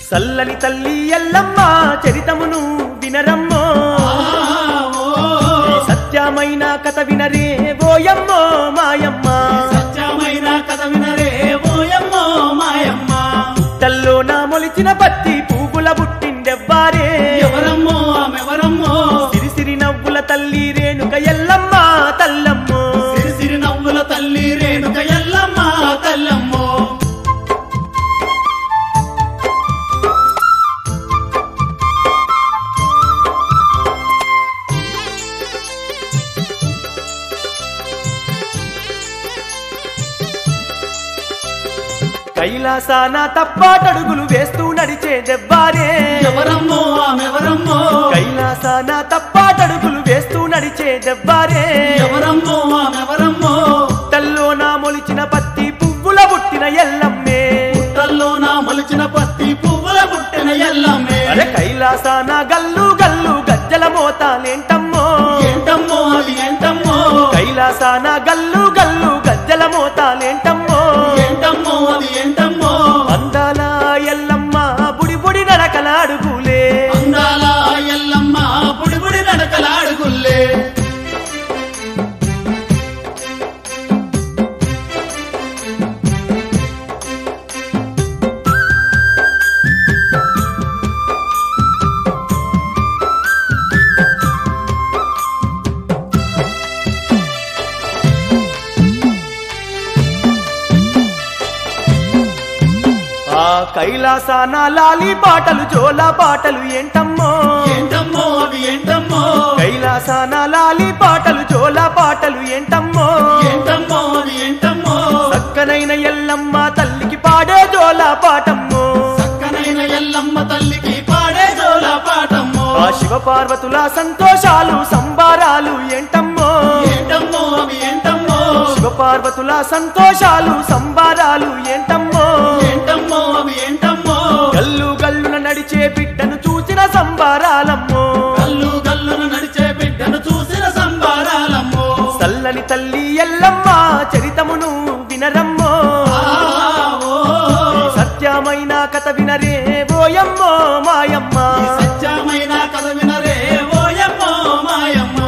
సల్లని తల్లి ఎల్లమ్మ చరితమును వినరమ్మో ఈ సత్యమైన కథ వినరే ఓయమ్మో మాయమ్మ సత్యమైన కథ వినరే ఓయమ్మో మాయమ్మ తల్లో నా మొలిచిన పత్తి పువ్వుల బుట్టిండెవ్వారే ఎవరమ్మో ఆమెవరమ్మో సిరిసిరి నవ్వుల తల్లి రేణుక ఎల్లమ్మ తల్లమ్మో సిరి సిరి నవ్వుల తల్లి రేణుక ఎల్లమ్మ తల్లమ్మో కైలాసాన తప్పాటడుగులు వేస్తూ నడిచే దెవ్వారే ఎవరమ్మో ఆమెవరమ్మో కైలాసాన తప్పాటడుగులు వేస్తూ నడిచే దెవ్వారే ఎవరమ్మో ఆమెవరమ్మో తల్లో నా మొలిచిన పత్తి పువ్వుల బుట్టిన ఎల్లమ్మే పుట్టల్లో నా మొలిచిన పత్తి పువ్వుల పుట్టిన ఎల్లమ్మే అరే కైలాసాన గల్లు గల్లు గజ్జల మోతాలేంటమ్మో ఏంటమ్మో అది ఏంటమ్మో కైలాసాన గల్లు గల్లు గజ్జల మోతాలేంటమ్మో ఏంటమ్మో అది ఏంటమ్మో అందాల ఎల్లమ్మ బుడి బుడి నడకల అడుగులే అందాల ఎల్లమ్మ బుడి బుడి నడకలాడుగుల్లే ఆ కైలాసాన లాలి పాటలు జోల పాటలు ఏంటమ్మో ఏంటమ్మో అవి ఏంటమ్మో కైలాసాన లాలి పాటలు జోల పాటలు ఏంటమ్మో ఏంటమ్మో అది ఏంటమ్మో చక్కనైన ఎల్లమ్మ తల్లికి పాడే జోల పాటమ్మో చక్కనైన ఎల్లమ్మ తల్లికి పాడే జోల పాటమ్మో ఆ శివ పార్వతుల సంతోషాలు సంబారాలు ఏంటమ్మో ఏంటమ్మో అవి ఏంటమ్మో శివ పార్వతుల సంతోషాలు సంబారాలు ఏంటమ్మో ఏంటమ్మో అవి ఏంటమ్మో గల్లు గల్లున నడిచే బిడ్డను చూసిన సంబారాలమ్మో గల్లు గల్లును నడిచే బిడ్డను చూసిన సంబారాలమ్మో చల్లని తల్లి ఎల్లమ్మ చరితమును వినరమ్మో ఆ, ఓ, ఈ సత్యమైన కథ వినరే ఓయమ్మో మాయమ్మ సత్యమైన కథ వినరే ఓయమ్మో మాయమ్మ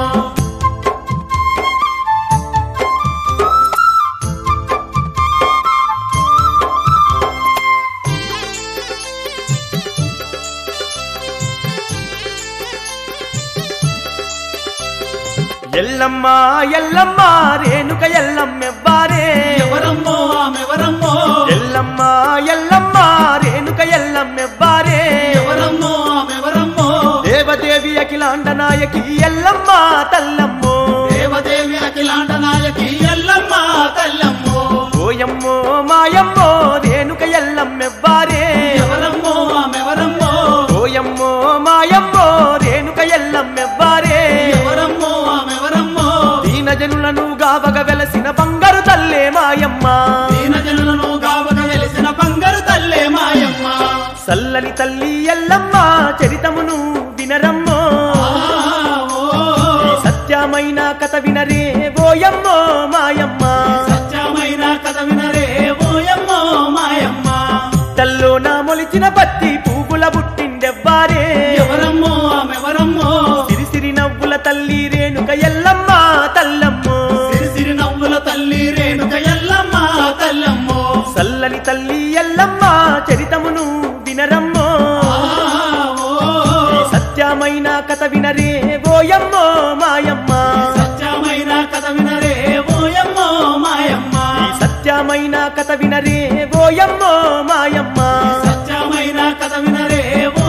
ఎల్లమ్మ ఎల్లమ్మ రేణుక ఎల్లమ్మెవ్వారే ఎవరమ్మో ఆమెవరమ్మో ఎల్లమ్మ ఎల్లమ్మ రేణుక ఎల్లమ్మెవ్వారే ఎవరమ్మో ఆమెవరమ్మో దేవదేవి అఖిలాండ నాయకి ఎల్లమ్మ తల్లమ్మో దేవదేవి అఖిలాండ నాయకి ఎల్లమ్మ తల్లమ్మో ఓయమ్మో మాయమ్మో రేణుక ఎల్లమ్మెవ్వారే ఎవరమ్మో ఆమెవరమ్మో ఓయమ్మో మాయమ్మో రేణుక ఎల్లమ్మెవ్వారే ఎవరమ్మో ఆమెవరమ్మో దీన జనులను గావగ వెలసిన బంగారు తల్లే మాయమ్మ దీన జనులను గావక వెలిసిన బంగారు తల్లే మాయమ్మ సల్లని తల్లి ఎల్లమ్మ చరితమును వినరమ్మో ఆ, ఓ, ఈ సత్యమైన కథ వినరే ఓయమ్మో మాయమ్మ సత్యమైన కథ వినరే ఓయమ్మో మాయమ్మ తల్లో నా మొలిచిన పత్తి పువ్వుల బుట్టిండెవ్వారే ఎవరమ్మో ఆమెవరమ్మో సిరిసిరి నవ్వుల తల్లి రేణుక ఎల్లమ్మ తల్లమ్మో సిరి సిరి నవ్వుల తల్లి రేణుక ఎల్లమ్మ తల్లమ్మో సల్లని తల్లి ఎల్లమ్మ చరితమును వినరమ్మో ఆ, ఓ, ఈ సత్యమైన కథ వినరే ఓయమ్మో మాయమ్మ సత్యమైన కథ వినరే ఓయమ్మో మాయమ్మ ఈ సత్యమైన కథ వినరే ఓయమ్మో మాయమ్మ సత్యమైన కథ వినరే